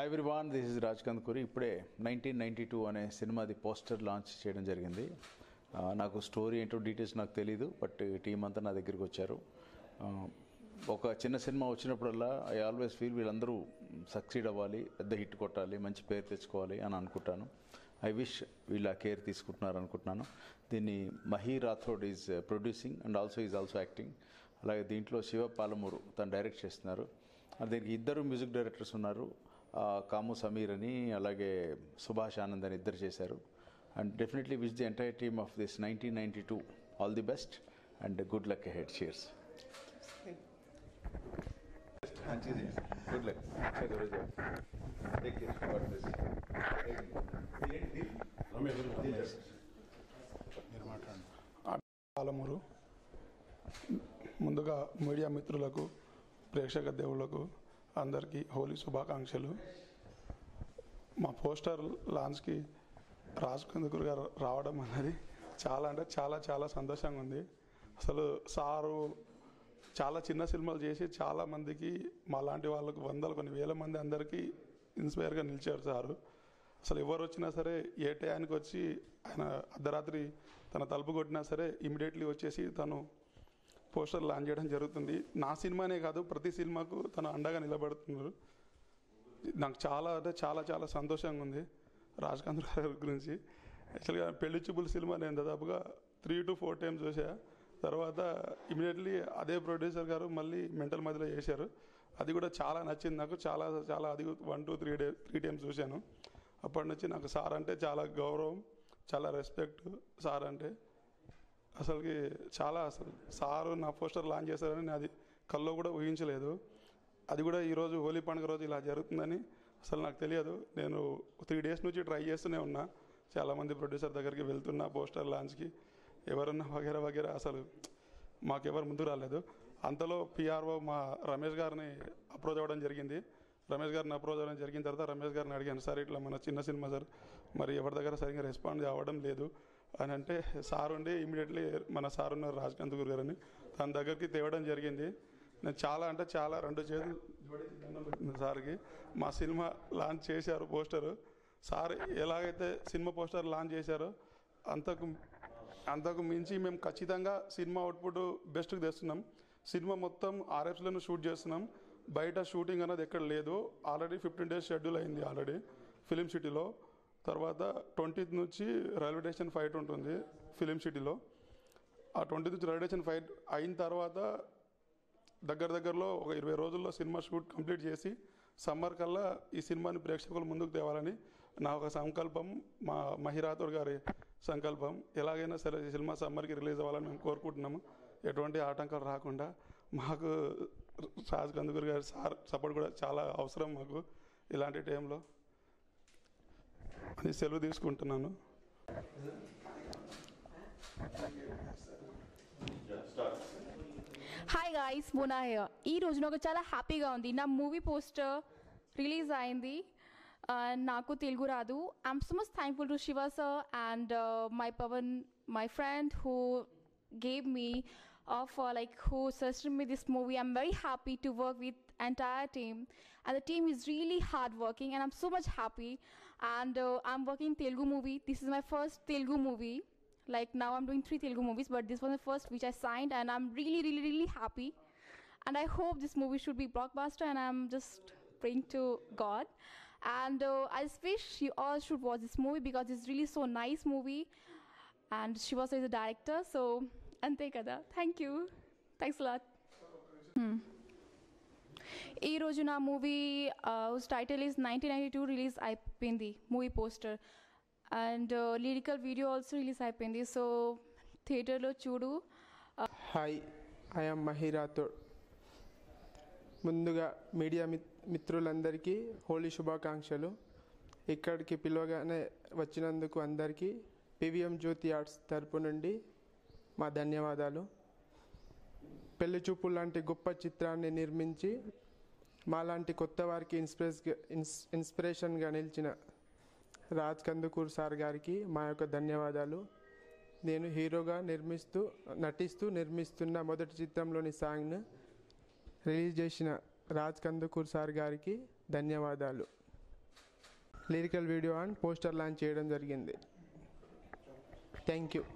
Hi everyone this is Raj Kandukuri ఇప్పుడే nineteen ninety two అనే సినిమాది poster launch చేయడం జరిగింది ఆ, నాకు స్టోరీ ఏంటో డీటెయిల్స్ నాకు తెలీదు బట్ టీం అంతా నా దగ్గరికి వచ్చారు ఆ, ఒక చిన్న సినిమా వచ్చినప్పుడల్లా ఐ ఆల్వేస్ ఫీల్ వీళ్ళందరూ సక్సీడ్ అవ్వాలి పెద్ద హిట్ కొట్టాలి మంచి పేరు తెచ్చుకోవాలి అని అనుకుంటాను ఐ విష్ వీళ్ళు ఆ కేర్ తీసుకుంటున్నారు అనుకుంటున్నాను దీన్ని Mahi Rathod is producing and also is also acting అలాగే దీంట్లో శివ పాలమూరు తను డైరెక్ట్ చేస్తున్నారు ఆ, దీనికి ఇద్దరు మ్యూజిక్ డైరెక్టర్స్ ఉన్నారు ఆ, కాము సమీర్ అని అలాగే సుభాష్ ఆనంద్ అని ఇద్దరు చేశారు and definitely which the entire team of this nineteen ninety two all the best and good luck head cheers good luck Palamuru ముందుగా మీడియా మిత్రులకు ప్రేక్షక దేవుళ్లకు అందరికీ హోలీ శుభాకాంక్షలు మా పోస్టర్ లాంచ్కి రాజ్ కందుకూరు గారు రావడం అనేది చాలా అంటే చాలా చాలా సంతోషంగా ఉంది అసలు సారు చాలా చిన్న సినిమాలు చేసి చాలా మందికి మా లాంటి వాళ్ళకు వందలు కొన్ని వేల మంది అందరికీ ఇన్స్పైర్గా నిలిచారు సారు అసలు ఎవరు వచ్చినా సరే ఏ టయానికి వచ్చి ఆయన అర్ధరాత్రి తన తలుపు కొట్టినా సరే ఇమీడియట్లీ వచ్చేసి తను పోస్టర్ లాంచ్ చేయడం జరుగుతుంది నా సినిమానే కాదు ప్రతి సినిమాకు తను అండగా నిలబడుతున్నారు నాకు చాలా అంటే చాలా చాలా సంతోషంగా ఉంది రాజకాంత్ గారి గురించి యాక్చువల్గా పెళ్లి చూపుల సినిమా నేను దాదాపుగా త్రీ టు ఫోర్ టైమ్స్ చూసా తర్వాత ఇమీడియట్లీ అదే ప్రొడ్యూసర్ గారు మళ్ళీ మెంటల్ మధ్యలో చేశారు అది కూడా చాలా నచ్చింది నాకు చాలా చాలా అది one two three day three times చూశాను అప్పటి నుంచి నాకు సార్ అంటే చాలా గౌరవం చాలా రెస్పెక్ట్ సార్ అంటే అసలుకి చాలా అసలు సారు నా పోస్టర్ లాంచ్ చేశారని నేను అది కల్లో కూడా ఊహించలేదు అది కూడా ఈరోజు హోలీ పండుగ రోజు ఇలా జరుగుతుందని అసలు నాకు తెలియదు నేను త్రీ డేస్ నుంచి ట్రై చేస్తూనే ఉన్నా చాలామంది ప్రొడ్యూసర్ దగ్గరికి వెళ్తున్నా పోస్టర్ లాంచ్కి ఎవరన్నా వగేరా వగేరా అసలు మాకెవరు ముందుకు రాలేదు అంతలో పిఆర్ఓ మా రమేష్ గారిని అప్రోచ్ అవ్వడం జరిగింది రమేష్ గారిని అప్రోచ్ అవ్వడం జరిగిన తర్వాత రమేష్ గారిని అడిగాను సార్ ఇట్లా మన చిన్న సినిమా సార్ మరి ఎవరి దగ్గర సరిగ్గా రెస్పాండ్ అవ్వడం లేదు అని అంటే సార్ ఉండి ఇమీడియట్లీ మన సార్ ఉన్నారు రాజకాంత్ గురు గారని తన దగ్గరికి తేవడం జరిగింది నేను చాలా అంటే చాలా రెండు చేతులు జోడించి దండం పెట్టిన సార్కి మా సినిమా లాంచ్ చేశారు పోస్టర్ సార్ ఎలాగైతే సినిమా పోస్టర్ లాంచ్ చేశారో అంతకు అంతకు మించి మేము ఖచ్చితంగా సినిమా అవుట్పుట్ బెస్ట్కి తెస్తున్నాం సినిమా మొత్తం ఆర్ఎఫ్స్లను షూట్ చేస్తున్నాం బయట షూటింగ్ అనేది ఎక్కడ లేదు ఆల్రెడీ ఫిఫ్టీన్ డేస్ షెడ్యూల్ అయింది ఆల్రెడీ ఫిలిం సిటీలో తర్వాత ట్వంటీత్ నుంచి రైల్వే స్టేషన్ ఫైట్ ఉంటుంది ఫిలిం సిటీలో ఆ ట్వంటీ నుంచి రైల్వే స్టేషన్ ఫైట్ అయిన తర్వాత దగ్గర దగ్గరలో ఒక ఇరవై రోజుల్లో సినిమా షూట్ కంప్లీట్ చేసి సమ్మర్ కల్లా ఈ సినిమాని ప్రేక్షకుల ముందుకు తేవాలని నా ఒక సంకల్పం మా మహిరాథోడ్ గారి సంకల్పం ఎలాగైనా సరే ఈ సినిమా సమ్మర్కి రిలీజ్ అవ్వాలని మేము కోరుకుంటున్నాము ఎటువంటి ఆటంకాలు రాకుండా మాకు రాజ్ కందుకూరి గారి సార్ సపోర్ట్ కూడా చాలా అవసరం మాకు ఇలాంటి టైంలో అని సెలవు తీసుకుంటున్నాను హాయ్ గాయ్స్ మోనా హియర్ ఈ రోజు నాకు చాలా హ్యాపీగా ఉంది నా మూవీ పోస్టర్ రిలీజ్ అయింది Uh, నాకు తెలుగు రాదు I'm so much thankful to Shiva sir and my Pavan my friend who gave me of uh, like who suggested me this movie i'm very happy to work with entire team and the team is really hardworking and i'm so much happy and uh, i'm working telugu movie this is my first telugu movie like now i'm doing three telugu movies but this was the first which i signed and i'm really really really happy and i hope this movie should be blockbuster and i'm just praying to god and uh, i just wish you all should watch this movie because it's really so nice movie and Shivasa is a director, so ante kada. Thank you. Thanks a lot. ఈ రోజు నా movie whose title is nineteen ninety two release అయిపోయింది movie poster and lyrical video also release అయిపోయింది so థియేటర్లో చూడు hi I'm మహిరాథోడ్ ముందుగా media myth మిత్రులందరికీ హోలీ శుభాకాంక్షలు ఇక్కడికి పిలవగానే వచ్చినందుకు అందరికీ పివిఎం జ్యోతి ఆర్ట్స్ తరపు నుండి మా ధన్యవాదాలు పెళ్లి చూపు లాంటి గొప్ప చిత్రాన్ని నిర్మించి మాలాంటి కొత్త వారికి ఇన్స్పిరేస్ ఇన్స్ ఇన్స్పిరేషన్గా నిలిచిన రాజ్ కందుకూర్ సార్ గారికి మా యొక్క ధన్యవాదాలు నేను హీరోగా నిర్మిస్తూ నటిస్తూ నిర్మిస్తున్న మొదటి చిత్రంలోని సాంగ్ను రిలీజ్ చేసిన రాజ్ కందుకూర్ సార్ గారికి ధన్యవాదాలు lyrical video and poster launch చేయడం జరిగింది థ్యాంక్ యూ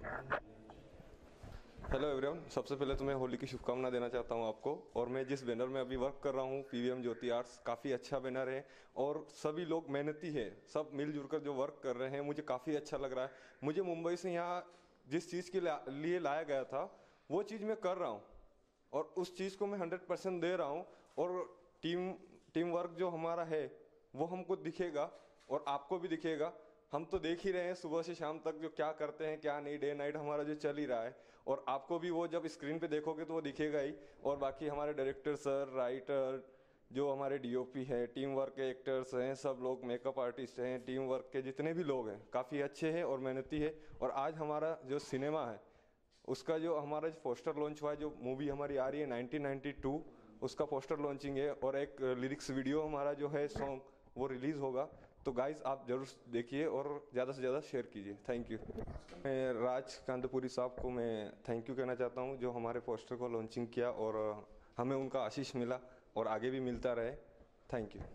हेलो एवरीवन सबसे पहले तो मैं होली की शुभकामना देना चाहता हूं आपको और मैं जिस बैनर में अभी वर्क कर रहा हूं पीवीएम ज्योति आर्ट्स काफ़ी अच्छा बैनर है और सभी लोग मेहनती है सब मिलजुल कर जो वर्क कर रहे हैं मुझे काफ़ी अच्छा लग रहा है मुझे मुंबई से यहाँ जिस चीज़ के ला- लिए लाया गया था वो चीज़ मैं कर रहा हूँ और उस चीज़ को मैं हंड्रेड परसेंट दे रहा हूँ और टीम टीम वर्क जो हमारा है वो हमको दिखेगा और आपको भी दिखेगा हम तो देख ही रहे हैं सुबह से शाम तक जो क्या करते हैं क्या नहीं डे नाइट हमारा जो चल ही रहा है और आपको भी वो जब स्क्रीन पे देखोगे तो वो दिखेगा ही और बाकी हमारे डायरेक्टर सर राइटर जो हमारे डीओपी है टीम वर्क के एक्टर्स हैं सब लोग मेकअप आर्टिस्ट हैं टीम वर्क के जितने भी लोग हैं काफ़ी अच्छे हैं और मेहनती है और आज हमारा जो सिनेमा है उसका जो हमारा जो पोस्टर लॉन्च हुआ है जो मूवी हमारी आ रही है 1992 उसका पोस्टर लॉन्चिंग है और एक लिरिक्स वीडियो हमारा जो है सॉन्ग वो रिलीज होगा तो गाइस आप जरूर देखिए और ज़्यादा से ज़्यादा शेयर कीजिए थैंक यू मैं राज कांतपुरी साहब को मैं थैंक यू कहना चाहता हूँ जो हमारे पोस्टर को लॉन्चिंग किया और हमें उनका आशीष मिला और आगे भी मिलता रहे थैंक यू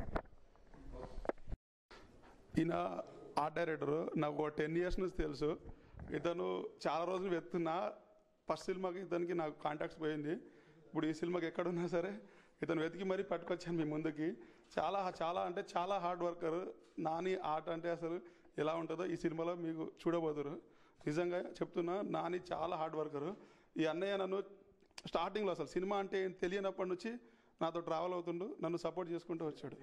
ఈయన ఆర్ట్ డైరెక్టర్ నాకు ఒక టెన్ ఇయర్స్ నుంచి తెలుసు ఇతను చాలా రోజులు వెతున్నా ఫస్ట్ సినిమాకి ఇతనికి నాకు కాంటాక్ట్స్ పోయింది ఇప్పుడు ఈ సినిమాకి ఎక్కడున్నా సరే ఇతను వెతికి మరీ పట్టుకొచ్చాను మీ ముందుకి చాలా చాలా అంటే చాలా హార్డ్ వర్కర్ నాని ఆర్ట్ అంటే అసలు ఎలా ఉంటుందో ఈ సినిమాలో మీకు చూడబోతురు నిజంగా చెప్తున్నా నాని చాలా హార్డ్ వర్కరు ఈ అన్నయ్య నన్ను స్టార్టింగ్లో అసలు సినిమా అంటే ఏం తెలియనప్పటి నుంచి నాతో ట్రావెల్ అవుతుండు నన్ను సపోర్ట్ చేసుకుంటూ వచ్చాడు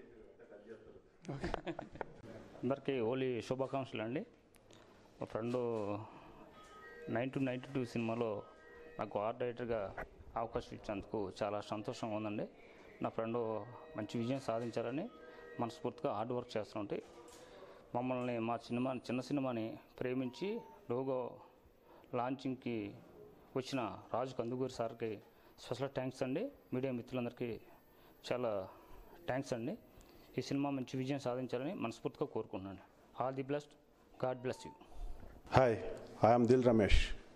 అందరికీ హోలీ శుభాకాంక్షలు అండి మా ఫ్రెండ్ నైన్టీన్ నైంటీ టూ సినిమాలో నాకు ఆర్ట్ డైరెక్టర్గా అవకాశం ఇచ్చినందుకు చాలా సంతోషంగా ఉందండి నా ఫ్రెండ్ మంచి విజయం సాధించాలని మనస్ఫూర్తిగా హార్డ్ వర్క్ చేస్తుంటే మమ్మల్ని మా సినిమా చిన్న సినిమాని ప్రేమించి లోగో లాంచింగ్కి వచ్చిన రాజు కందుకూరి సార్కి స్పెషల్ థ్యాంక్స్ అండి మీడియా మిత్రులందరికీ చాలా థ్యాంక్స్ అండి ఈ సినిమా మంచి విజయం సాధించాలని మనస్ఫూర్తిగా కోరుకుంటున్నాను all the blessed God bless you hi I'm Dil Ramesh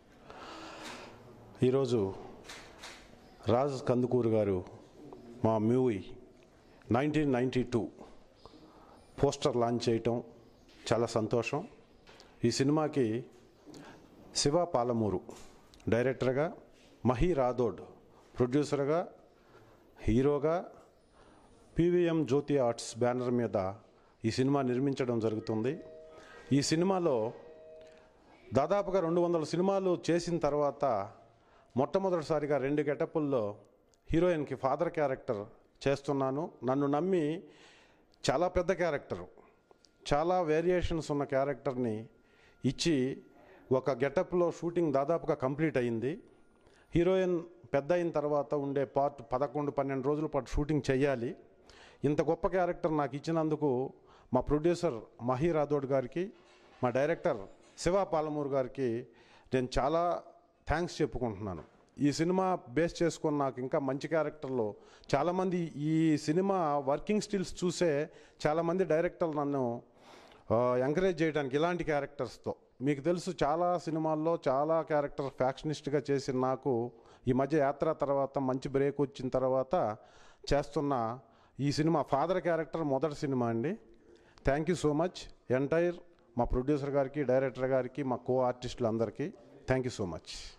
ఈరోజు రాజ్ కందుకూరు గారు మా movie nineteen ninety two poster launch చేయటం చాలా సంతోషం ఈ సినిమాకి శివ పాలమూరు డైరెక్టర్గా మహి రాథోడ్ ప్రొడ్యూసర్గా హీరోగా పీవీఎం జ్యోతి ఆర్ట్స్ బ్యానర్ మీద ఈ సినిమా నిర్మించడం జరుగుతుంది ఈ సినిమాలో దాదాపుగా రెండు వందల సినిమాలు చేసిన తర్వాత మొట్టమొదటిసారిగా రెండు గెటప్పుల్లో హీరోయిన్కి ఫాదర్ క్యారెక్టర్ చేస్తున్నాను నన్ను నమ్మి చాలా పెద్ద క్యారెక్టరు చాలా వేరియేషన్స్ ఉన్న క్యారెక్టర్ని ఇచ్చి ఒక గెటప్లో షూటింగ్ దాదాపుగా కంప్లీట్ అయింది హీరోయిన్ పెద్ద అయిన తర్వాత ఉండే పార్ట్ పదకొండు పన్నెండు రోజుల పాటు షూటింగ్ చేయాలి ఇంత గొప్ప క్యారెక్టర్ నాకు ఇచ్చినందుకు మా ప్రొడ్యూసర్ మహి రాథోడ్ గారికి మా డైరెక్టర్ శివ పాలమూరు గారికి నేను చాలా థ్యాంక్స్ చెప్పుకుంటున్నాను ఈ సినిమా బేస్ చేసుకొని నాకు ఇంకా మంచి క్యారెక్టర్లో చాలామంది ఈ సినిమా వర్కింగ్ స్టిల్స్ చూసే చాలామంది డైరెక్టర్లు నన్ను ఎంకరేజ్ చేయడానికి ఇలాంటి క్యారెక్టర్స్తో మీకు తెలుసు చాలా సినిమాల్లో చాలా క్యారెక్టర్ ఫ్యాక్షనిస్ట్గా చేసిన నాకు ఈ మధ్య యాత్ర తర్వాత మంచి బ్రేక్ వచ్చిన తర్వాత చేస్తున్న ఈ సినిమా ఫాదర్ క్యారెక్టర్ మొదటి సినిమా అండి thank you so much entire మా ప్రొడ్యూసర్ గారికి డైరెక్టర్ గారికి మా కో ఆర్టిస్టులు అందరికీ థ్యాంక్ యూ సో మచ్